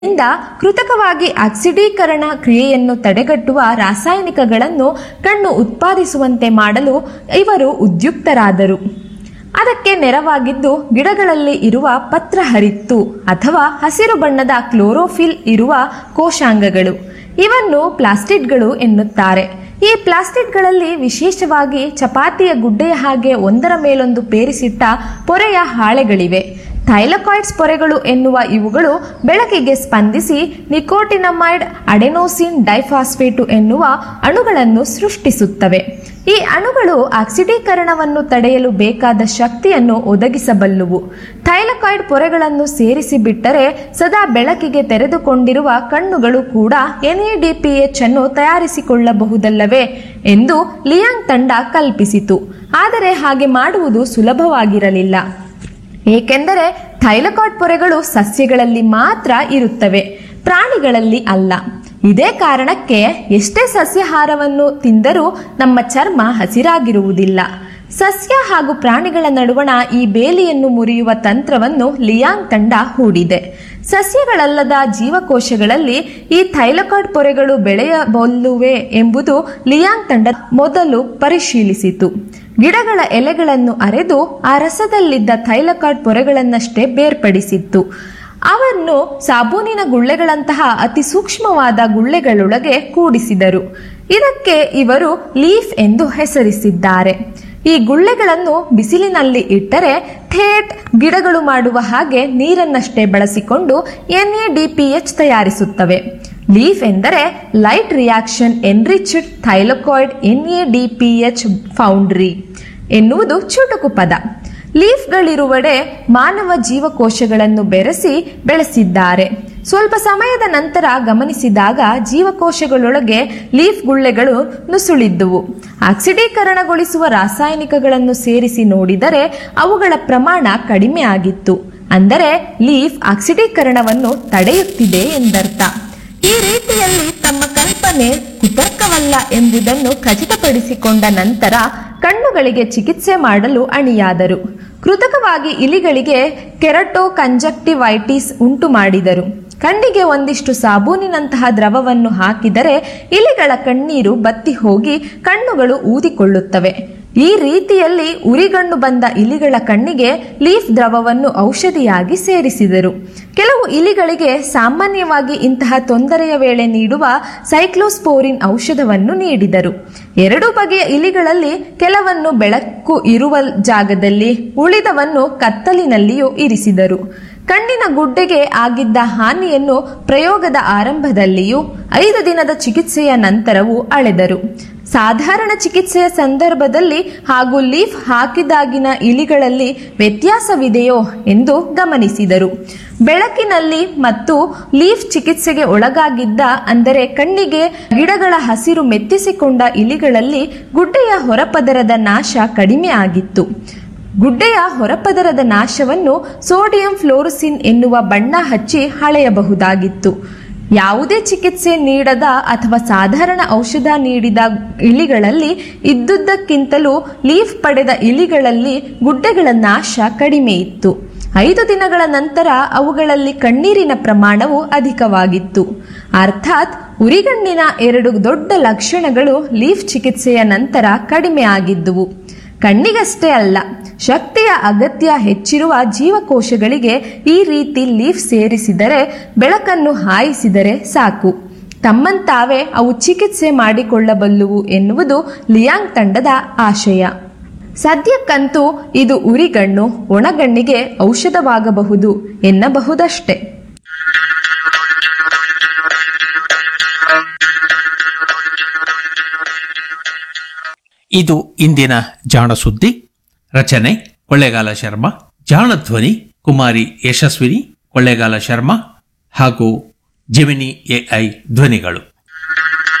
ಇಂದ ಕೃತಕವಾಗಿ ಆಕ್ಸಿಡೀಕರಣ ಕ್ರಿಯೆಯನ್ನು ತಡೆಗಟ್ಟುವ ರಾಸಾಯನಿಕಗಳನ್ನು ಕಣ್ಣು ಉತ್ಪಾದಿಸುವಂತೆ ಮಾಡಲು ಇವರು ಉದ್ಯುಕ್ತರಾದರು ಅದಕ್ಕೆ ನೆರವಾಗಿದ್ದು ಗಿಡಗಳಲ್ಲಿ ಇರುವ ಪತ್ರಹರಿತ್ತು ಅಥವಾ ಹಸಿರು ಬಣ್ಣದ ಕ್ಲೋರೋಫಿಲ್ ಇರುವ ಕೋಶಾಂಗಗಳು ಇವನ್ನು ಪ್ಲಾಸ್ಟಿಡ್ಗಳು ಎನ್ನುತ್ತಾರೆ ಈ ಪ್ಲಾಸ್ಟಿಡ್ಗಳಲ್ಲಿ ವಿಶೇಷವಾಗಿ ಚಪಾತಿಯ ಗುಡ್ಡೆಯ ಹಾಗೆ ಒಂದರ ಮೇಲೊಂದು ಪೇರಿಸಿಟ್ಟ ಪೊರೆಯ ಹಾಳೆಗಳಿವೆ ಥೈಲಕಾಯ್ಡ್ಸ್ ಪೊರೆಗಳು ಎನ್ನುವ ಇವುಗಳು ಬೆಳಕಿಗೆ ಸ್ಪಂದಿಸಿ ನಿಕೋಟಿನಮೈಡ್ ಅಡೆನೋಸಿನ್ ಡೈಫಾಸ್ಫೇಟು ಎನ್ನುವ ಅಣುಗಳನ್ನು ಸೃಷ್ಟಿಸುತ್ತವೆ ಈ ಅಣುಗಳು ಆಕ್ಸಿಡೀಕರಣವನ್ನು ತಡೆಯಲು ಬೇಕಾದ ಶಕ್ತಿಯನ್ನು ಒದಗಿಸಬಲ್ಲುವು ಥೈಲಕಾಯ್ಡ್ ಪೊರೆಗಳನ್ನು ಸೇರಿಸಿ ಬಿಟ್ಟರೆ ಸದಾ ಬೆಳಕಿಗೆ ತೆರೆದುಕೊಂಡಿರುವ ಕಣ್ಣುಗಳು ಕೂಡ ಎನ್ಎಡಿಪಿಎಚ್ ಅನ್ನು ತಯಾರಿಸಿಕೊಳ್ಳಬಹುದಲ್ಲವೇ ಎಂದು ಲಿಯಾಂಗ್ ತಂಡ ಕಲ್ಪಿಸಿತು ಆದರೆ ಹಾಗೆ ಮಾಡುವುದು ಸುಲಭವಾಗಿರಲಿಲ್ಲ ಏಕೆಂದರೆ ಥೈಲಕಾಯ್ಡ್ ಪೊರೆಗಳು ಸಸ್ಯಗಳಲ್ಲಿ ಮಾತ್ರ ಇರುತ್ತವೆ ಪ್ರಾಣಿಗಳಲ್ಲಿ ಅಲ್ಲ ಇದೇ ಕಾರಣಕ್ಕೆ ಎಷ್ಟೇ ಸಸ್ಯಾಹಾರವನ್ನು ತಿಂದರೂ ನಮ್ಮ ಚರ್ಮ ಹಸಿರಾಗಿರುವುದಿಲ್ಲ ಸಸ್ಯ ಹಾಗೂ ಪ್ರಾಣಿಗಳ ನಡುವಣ ಈ ಬೇಲಿಯನ್ನು ಮುರಿಯುವ ತಂತ್ರವನ್ನು ಲಿಯಾಂಗ್ ತಂಡ ಹೂಡಿದೆ ಸಸ್ಯಗಳಲ್ಲದ ಜೀವಕೋಶಗಳಲ್ಲಿ ಈ ಥೈಲಕಾಯ್ಡ್ ಪೊರೆಗಳು ಬೆಳೆಯಬಲ್ಲುವೆ ಎಂಬುದು ಲಿಯಾಂಗ್ ತಂಡ ಮೊದಲು ಪರಿಶೀಲಿಸಿತು ಗಿಡಗಳ ಎಲೆಗಳನ್ನು ಅರೆದು ಆ ರಸದಲ್ಲಿದ್ದ ಥೈಲಕಾಯ್ಡ್ ಪೊರೆಗಳನ್ನಷ್ಟೇ ಬೇರ್ಪಡಿಸಿತ್ತು ಅವನ್ನು ಸಾಬೂನಿನ ಗುಳ್ಳೆಗಳಂತಹ ಅತಿ ಸೂಕ್ಷ್ಮವಾದ ಗುಳ್ಳೆಗಳೊಳಗೆ ಕೂಡಿಸಿದರು ಇದಕ್ಕೆ ಇವರು ಲೀಫ್ ಎಂದು ಹೆಸರಿಸಿದ್ದಾರೆ ಈ ಗುಳ್ಳೆಗಳನ್ನು ಬಿಸಿಲಿನಲ್ಲಿ ಇಟ್ಟರೆ ಥೇಟ್ ಗಿಡಗಳು ಮಾಡುವ ಹಾಗೆ ನೀರನ್ನಷ್ಟೇ ಬಳಸಿಕೊಂಡು ಎನ್ಎಡಿಪಿಎಚ್ ತಯಾರಿಸುತ್ತವೆ ಲೀಫ್ ಎಂದರೆ light reaction enriched thylakoid NADPH foundry ಎನ್ನುವುದು ಚುಟುಕು ಪದ ಲೀಫ್ಗಳಿರುವಡೆ ಮಾನವ ಜೀವಕೋಶಗಳನ್ನು ಬೆರೆಸಿ ಬೆಳೆಸಿದ್ದಾರೆ ಸ್ವಲ್ಪ ಸಮಯದ ನಂತರ ಗಮನಿಸಿದಾಗ ಜೀವಕೋಶಗಳೊಳಗೆ ಲೀಫ್ ಗುಳ್ಳೆಗಳು ನುಸುಳಿದ್ದುವು ಆಕ್ಸಿಡೀಕರಣಗೊಳಿಸುವ ರಾಸಾಯನಿಕಗಳನ್ನು ಸೇರಿಸಿ ನೋಡಿದರೆ ಅವುಗಳ ಪ್ರಮಾಣ ಕಡಿಮೆ ಆಗಿತ್ತು ಅಂದರೆ ಲೀಫ್ ಆಕ್ಸಿಡೀಕರಣವನ್ನು ತಡೆಯುತ್ತಿದೆ ಎಂದರ್ಥ ಈ ರೀತಿಯಲ್ಲಿ ತಮ್ಮ ಕಲ್ಪನೆ ಕುತರ್ಕವಲ್ಲ ಎಂಬುದನ್ನು ಖಚಿತಪಡಿಸಿಕೊಂಡ ನಂತರ ಕಣ್ಣುಗಳಿಗೆ ಚಿಕಿತ್ಸೆ ಮಾಡಲು ಅಣಿಯಾದರು ಕೃತಕವಾಗಿ ಇಲಿಗಳಿಗೆ ಕೆರಟೋ ಕಂಜಕ್ಟಿವೈಟಿಸ್ ಉಂಟು ಮಾಡಿದರು ಕಣ್ಣಿಗೆ ಒಂದಿಷ್ಟು ಸಾಬೂನಿನಂತಹ ದ್ರವವನ್ನು ಹಾಕಿದರೆ ಇಲಿಗಳ ಕಣ್ಣೀರು ಬತ್ತಿ ಹೋಗಿ ಕಣ್ಣುಗಳು ಊದಿಕೊಳ್ಳುತ್ತವೆ ಈ ರೀತಿಯಲ್ಲಿ ಉರಿಗಣ್ಣು ಬಂದ ಇಲಿಗಳ ಕಣ್ಣಿಗೆ ಲೀಫ್ ದ್ರವವನ್ನು ಔಷಧಿಯಾಗಿ ಸೇರಿಸಿದರು ಕೆಲವು ಇಲಿಗಳಿಗೆ ಸಾಮಾನ್ಯವಾಗಿ ಇಂತಹ ತೊಂದರೆಯ ವೇಳೆ ನೀಡುವ ಸೈಕ್ಲೋಸ್ಪೋರಿನ್ ಔಷಧವನ್ನು ನೀಡಿದರು ಎರಡು ಬಗೆಯ ಇಲಿಗಳಲ್ಲಿ ಕೆಲವನ್ನು ಬೆಳಕು ಇರುವ ಜಾಗದಲ್ಲಿ ಉಳಿದವನ್ನು ಕತ್ತಲಿನಲ್ಲಿಯೂ ಇರಿಸಿದರು ಕಣ್ಣಿನ ಗುಡ್ಡೆಗೆ ಆಗಿದ್ದ ಹಾನಿಯನ್ನು ಪ್ರಯೋಗದ ಆರಂಭದಲ್ಲಿಯೂ ಐದು ದಿನದ ಚಿಕಿತ್ಸೆಯ ನಂತರವೂ ಅಳೆದರು ಸಾಧಾರಣ ಚಿಕಿತ್ಸೆಯ ಸಂದರ್ಭದಲ್ಲಿ ಹಾಗೂ ಲೀಫ್ ಹಾಕಿದಾಗಿನ ಇಲಿಗಳಲ್ಲಿ ವ್ಯತ್ಯಾಸವಿದೆಯೋ ಎಂದು ಗಮನಿಸಿದರು ಬೆಳಕಿನಲ್ಲಿ ಮತ್ತು ಲೀಫ್ ಚಿಕಿತ್ಸೆಗೆ ಒಳಗಾಗಿದ್ದ ಅಂದರೆ ಕಣ್ಣಿಗೆ ಗಿಡಗಳ ಹಸಿರು ಮೆತ್ತಿಸಿಕೊಂಡ ಇಲಿಗಳಲ್ಲಿ ಗುಡ್ಡೆಯ ಹೊರಪದರದ ನಾಶ ಕಡಿಮೆ ಆಗಿತ್ತು ಗುಡ್ಡೆಯ ಹೊರಪದರದ ನಾಶವನ್ನು ಸೋಡಿಯಂ ಫ್ಲೋರಸಿನ್ ಎನ್ನುವ ಬಣ್ಣ ಹಚ್ಚಿ ಹಳೆಯಬಹುದಾಗಿತ್ತು ಯಾವುದೇ ಚಿಕಿತ್ಸೆ ನೀಡದ ಅಥವಾ ಸಾಧಾರಣ ಔಷಧ ನೀಡಿದ ಇಲಿಗಳಲ್ಲಿ ಇದ್ದುದಕ್ಕಿಂತಲೂ ಲೀಫ್ ಪಡೆದ ಇಲಿಗಳಲ್ಲಿ ಗುಡ್ಡೆಗಳ ನಾಶ ಕಡಿಮೆ ಇತ್ತು ಐದು ದಿನಗಳ ನಂತರ ಅವುಗಳಲ್ಲಿ ಕಣ್ಣೀರಿನ ಪ್ರಮಾಣವು ಅಧಿಕವಾಗಿತ್ತು ಅರ್ಥಾತ್ ಉರಿಗಣ್ಣಿನ ಎರಡು ದೊಡ್ಡ ಲಕ್ಷಣಗಳು ಲೀಫ್ ಚಿಕಿತ್ಸೆಯ ನಂತರ ಕಡಿಮೆ ಆಗಿದ್ದುವು ಕಣ್ಣಿಗಷ್ಟೇ ಅಲ್ಲ ಶಕ್ತಿಯ ಅಗತ್ಯ ಹೆಚ್ಚಿರುವ ಜೀವಕೋಶಗಳಿಗೆ ಈ ರೀತಿ ಲೀಫ್ ಸೇರಿಸಿದರೆ ಬೆಳಕನ್ನು ಹಾಯಿಸಿದರೆ ಸಾಕು ತಮ್ಮಂತಾವೇ ಅವು ಚಿಕಿತ್ಸೆ ಮಾಡಿಕೊಳ್ಳಬಲ್ಲುವು ಎನ್ನುವುದು ಲಿಯಾಂಗ್ ತಂಡದ ಆಶಯ ಸದ್ಯಕ್ಕಂತೂ ಇದು ಉರಿಗಣ್ಣು ಒಣಗಣ್ಣಿಗೆ ಔಷಧವಾಗಬಹುದು ಎನ್ನಬಹುದಷ್ಟೆ ಇದು ಇಂದಿನ ಜಾಣ ಸುದ್ದಿ ರಚನೆ ಕೊಳ್ಳೇಗಾಲ ಶರ್ಮಾ ಜಾಣ ಧ್ವನಿ ಕುಮಾರಿ ಯಶಸ್ವಿನಿ ಕೊಳ್ಳೇಗಾಲ ಶರ್ಮಾ ಹಾಗೂ ಜೆಮಿನಿ ಎಐ ಧ್ವನಿಗಳು